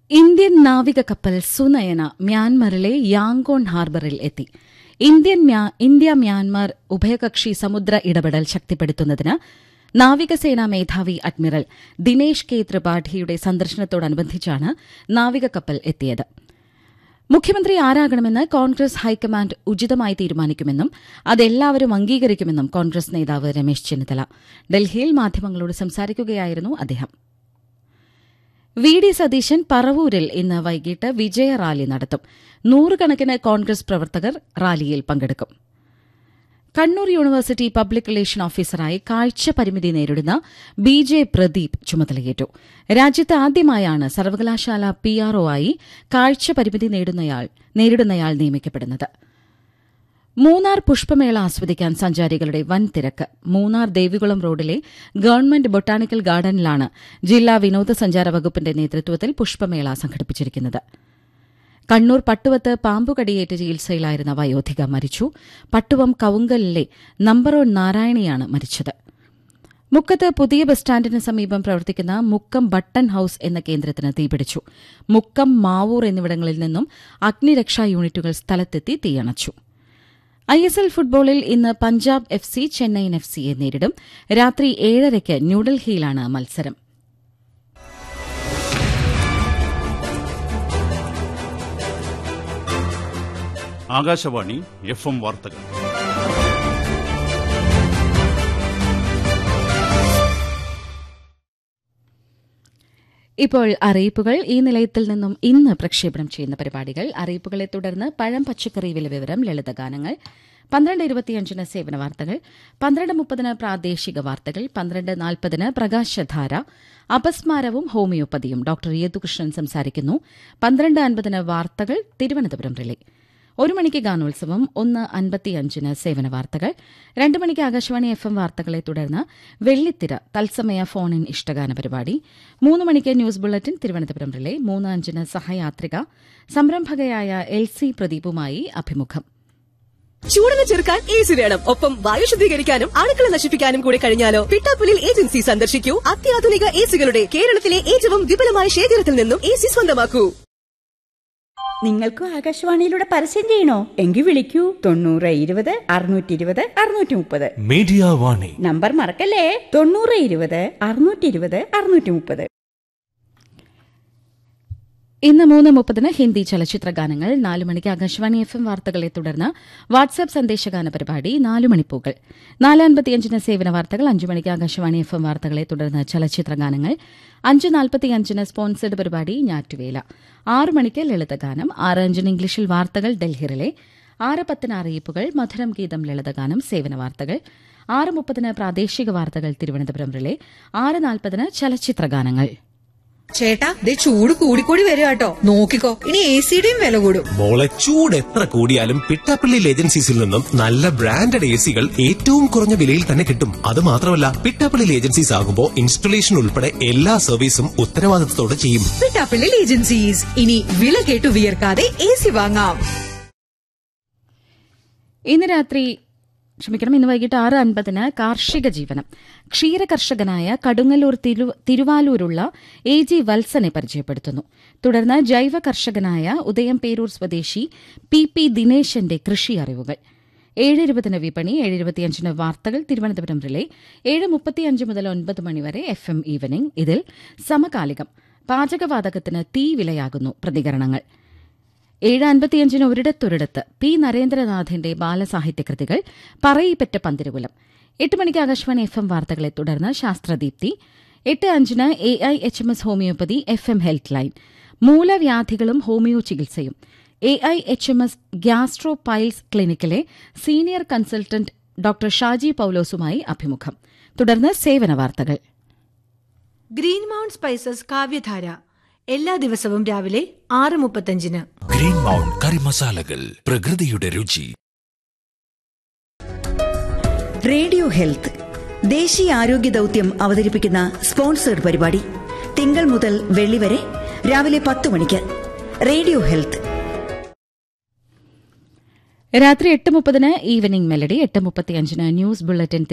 Indian നാവിക കപ്പൽ Sunayana മ്യാൻമറിലെ Yangon ഹാർബറിൽ എത്തി ഇന്ത്യൻ മ്യാ- ഇന്ത്യ മ്യാൻമാർ ഉഭയകക്ഷി സമുദ്ര ഇടപെടൽ ശക്തിപ്പെടുത്തുന്നതിന് നാവികസേനാ മേധാവി അഡ്മിറൽ ദിനേശ് കെ ത്രിപാഠിയുടെ സന്ദർശനത്തോടനുബന്ധിച്ചാണ് നാവിക കപ്പൽ എത്തിയത് മുഖ്യമന്ത്രി ആരാകണമെന്ന് കോൺഗ്രസ് ഹൈക്കമാൻഡ് ഉചിതമായി തീരുമാനിക്കുമെന്നും അതെല്ലാവരും അംഗീകരിക്കുമെന്നും കോൺഗ്രസ് നേതാവ് രമേശ് ചെന്നിത്തല ഡൽഹിയിൽ മാധ്യമങ്ങളോട് സംസാരിക്കുകയായിരുന്നു അദ്ദേഹം വി ഡി സതീശൻ പറവൂരിൽ ഇന്ന് വൈകിട്ട് വിജയ റാലി നടത്തും നൂറുകണക്കിന് കോൺഗ്രസ് പ്രവർത്തകർ റാലിയിൽ പങ്കെടുക്കും കണ്ണൂർ യൂണിവേഴ്സിറ്റി പബ്ലിക് റിലേഷൻ ഓഫീസറായി കാഴ്ച പരിമിതി നേരിടുന്ന ബി ജെ പ്രദീപ് ചുമതലയേറ്റു രാജ്യത്ത് ആദ്യമായാണ് സർവകലാശാല പി ആർ ആയി കാഴ്ച പരിമിതി നേടുന്നയാൾ നേരിടുന്നയാൾ നിയമിക്കപ്പെടുന്നത് മൂന്നാർ പുഷ്പമേള ആസ്വദിക്കാൻ സഞ്ചാരികളുടെ വൻ തിരക്ക് മൂന്നാർ ദേവികുളം റോഡിലെ ഗവൺമെന്റ് ബൊട്ടാണിക്കൽ ഗാർഡനിലാണ് ജില്ലാ വിനോദസഞ്ചാര വകുപ്പിന്റെ നേതൃത്വത്തിൽ പുഷ്പമേള സംഘടിപ്പിച്ചിരിക്കുന്നത് കണ്ണൂർ പട്ടുവത്ത് പാമ്പുകടിയേറ്റ് ചികിത്സയിലായിരുന്ന വയോധിക മരിച്ചു പട്ടുവം കവുങ്കലിലെ നമ്പറോൺ നാരായണിയാണ് മരിച്ചത് മുക്കത്ത് പുതിയ ബസ് സ്റ്റാൻഡിന് സമീപം പ്രവർത്തിക്കുന്ന മുക്കം ബട്ടൺ ഹൌസ് എന്ന കേന്ദ്രത്തിന് തീപിടിച്ചു മുക്കം മാവൂർ എന്നിവിടങ്ങളിൽ നിന്നും അഗ്നിരക്ഷാ യൂണിറ്റുകൾ സ്ഥലത്തെത്തി തീയണച്ചു ഐ എസ് എൽ ഫുട്ബോളിൽ ഇന്ന് Punjab F C Chennaiyin F സിയെ നേരിടും രാത്രി ഏഴരയ്ക്ക് ന്യൂഡൽഹിയിലാണ് മത്സരം ആകാശവാണി എഫ് എം വാർത്തകൾ ഇപ്പോൾ അറിയിപ്പുകൾ ഈ നിലയത്തിൽ നിന്നും ഇന്ന് പ്രക്ഷേപണം ചെയ്യുന്ന പരിപാടികൾ അറിയിപ്പുകളെ തുടർന്ന് പഴം പച്ചക്കറി വില വിവരം ലളിതഗാനങ്ങൾ പന്ത്രണ്ട് ഇരുപത്തിയഞ്ചിന് സേവന വാർത്തകൾ പന്ത്രണ്ട് മുപ്പതിന് പ്രാദേശിക വാർത്തകൾ പന്ത്രണ്ട് നാൽപ്പതിന് പ്രകാശധാര അപസ്മാരവും ഹോമിയോപ്പതിയും ഡോക്ടർ യദുകൃഷ്ണൻ സംസാരിക്കുന്നു പന്ത്രണ്ട് അൻപതിന് വാർത്തകൾ തിരുവനന്തപുരം റിലേ ഒരു മണിക്ക് ഗാനോത്സവം ഒന്ന് അൻപത്തിയഞ്ചിന് സേവന വാർത്തകൾ രണ്ട് മണിക്ക് ആകാശവാണി എഫ് എം വാർത്തകളെ തുടർന്ന് വെള്ളിത്തിര തത്സമയ ഫോൺ ഇൻ ഇഷ്ടഗാന പരിപാടി മൂന്ന് മണിക്ക് ന്യൂസ് ബുള്ളറ്റിൻ തിരുവനന്തപുരം റിലേ മൂന്ന് അഞ്ചിന് സഹയാത്രിക സംരംഭകയായ എൽ സി പ്രദീപുമായി അഭിമുഖം ചൂടിനെ ചെറുക്കാൻ എ സി വേണം ഒപ്പം വായു ശുദ്ധീകരിക്കാനും അണുക്കളെ നശിപ്പിക്കാനും കൂടി കഴിഞ്ഞാലോ പിട്ടാപ്പുലിൽ ഏജൻസി സന്ദർശിക്കൂ അത്യാധുനിക എ സികളുടെ കേരളത്തിലെ ഏറ്റവും വിപുലമായ ശേഖരത്തിൽ നിന്നും എ സി സ്വന്തമാക്കൂ നിങ്ങൾക്കും ആകാശവാണിയിലൂടെ പരസ്യം ചെയ്യണോ എങ്കിൽ വിളിക്കൂ തൊണ്ണൂറ് ഇരുപത് അറുന്നൂറ്റി ഇരുപത് അറുന്നൂറ്റി മുപ്പത് മീഡിയ വാണി നമ്പർ മറക്കല്ലേ തൊണ്ണൂറ് ഇരുപത് അറുന്നൂറ്റി ഇരുപത് അറുന്നൂറ്റി മുപ്പത് ഇന്ന് മൂന്ന് മുപ്പതിന് ഹിന്ദി ചലച്ചിത്ര ഗാനങ്ങൾ നാല് മണിക്ക് ആകാശവാണി എഫ് എം വാർത്തകളെ തുടർന്ന് വാട്സ്ആപ്പ് സന്ദേശഗാന പരിപാടി നാല് മണിപ്പൂക്കൾ നാല് അൻപത്തിയഞ്ചിന് സേവന വാർത്തകൾ അഞ്ചു മണിക്ക് ആകാശവാണി എഫ് എം വാർത്തകളെ തുടർന്ന് ചലച്ചിത്ര ഗാനങ്ങൾ അഞ്ച് നാൽപ്പത്തിയഞ്ചിന് സ്പോൺസേഡ് പരിപാടി ഞാറ്റുവേല ആറ് മണിക്ക് ലളിതഗാനം ആറ് അഞ്ചിന് ഇംഗ്ലീഷിൽ വാർത്തകൾ ഡൽഹിറിലെ ആറ് പത്തിന് അറിയിപ്പുകൾ മധുരം ഗീതം ലളിതഗാനം സേവന വാർത്തകൾ ആറ് മുപ്പതിന് പ്രാദേശിക വാർത്തകൾ തിരുവനന്തപുരം റിലേ ആറ് നാൽപ്പതിന് ചലച്ചിത്ര ഗാനങ്ങൾ ചേട്ടാ ദേ ചൂട് കൂടിക്കൂടി വരിക കേട്ടോ നോക്കിക്കോ ഇനി എ സിയുടെയും വില കൂടും മോളെ ചൂട് എത്ര കൂടിയാലും പിട്ടാപ്പള്ളി ഏജൻസീസിൽ നിന്നും നല്ല ബ്രാൻഡഡ് എ സികൾ ഏറ്റവും കുറഞ്ഞ വിലയിൽ തന്നെ കിട്ടും അത് മാത്രമല്ല പിട്ടാപ്പള്ളി ഏജൻസീസ് ആകുമ്പോൾ ഇൻസ്റ്റലേഷൻ ഉൾപ്പെടെ എല്ലാ സർവീസും ഉത്തരവാദിത്തത്തോടെ ചെയ്യും പിട്ടാപ്പിള്ളിൽ ഏജൻസീസ് ഇനി വില കേട്ടു വിയർക്കാതെ എ സി വാങ്ങാം ഇന്ന് രാത്രി ക്ഷമിക്കണം ഇന്ന് വൈകിട്ട് ആറ് അൻപതിന് കാർഷിക ജീവനം ക്ഷീര കർഷകനായ കടുങ്ങല്ലൂർ തിരു- തിരുവാലൂരുള്ള എ ജി വത്സനെ പരിചയപ്പെടുത്തുന്നു തുടർന്ന് ജൈവ കർഷകനായ ഉദയംപേരൂർ സ്വദേശി പി പി ദിനേശന്റെ കൃഷി അറിവുകൾ ഏഴ് ഇരുപതിന് വിപണി ഏഴ് ഇരുപത്തിയഞ്ചിന് വാർത്തകൾ തിരുവനന്തപുരം റിലേ ഏഴ് മുപ്പത്തിയഞ്ച് മുതൽ ഒൻപത് മണിവരെ എഫ് എം ഈവനിംഗ് ഇതിൽ സമകാലികം പാചകവാതകത്തിന് തീ വിലയാകുന്നു പ്രതികരണങ്ങൾ ഏഴ് അൻപത്തിയഞ്ചിന് ഒരിടത്തൊരിടത്ത് പി നരേന്ദ്രനാഥിന്റെ ബാലസാഹിത്യകൃതികൾ പറയിപ്പറ്റ പന്തിരുകുലം എട്ട് മണിക്ക് ആകാശവാണി എഫ് എം വാർത്തകളെ തുടർന്ന് ശാസ്ത്രദീപ്തി എട്ട് അഞ്ചിന് A I H M S homoeopathy F M health line മൂലവ്യാധികളും ഹോമിയോ ചികിത്സയും A I H M S gastro piles ക്ലിനിക്കിലെ സീനിയർ കൺസൾട്ടന്റ് ഡോക്ടർ ഷാജി പൌലോസുമായി അഭിമുഖം തുടർന്ന് സേവന വാർത്തകൾ ഗ്രീൻ മൗണ്ട് സ്പൈസസ് കാവ്യധാര എല്ലാ ദിവസവും രാവിലെ ആറ് മുപ്പത്തഞ്ചിന് ഗ്രീൻ മൗണ്ട് കറി മസാലകൾ പ്രകൃതിയുടെ രുചി റേഡിയോ ഹെൽത്ത് ദേശീയ ആരോഗ്യ ദൗത്യം അവതരിപ്പിക്കുന്ന സ്പോൺസേഡ് പരിപാടി തിങ്കൾ മുതൽ വെള്ളി വരെ രാവിലെ പത്ത് മണിക്ക് റേഡിയോ ഹെൽത്ത് രാത്രി എട്ട് മുപ്പതിന് ഈവനിംഗ് മെലഡി എട്ട് മുപ്പത്തിയഞ്ചിന് ന്യൂസ് ബുള്ളറ്റിൻ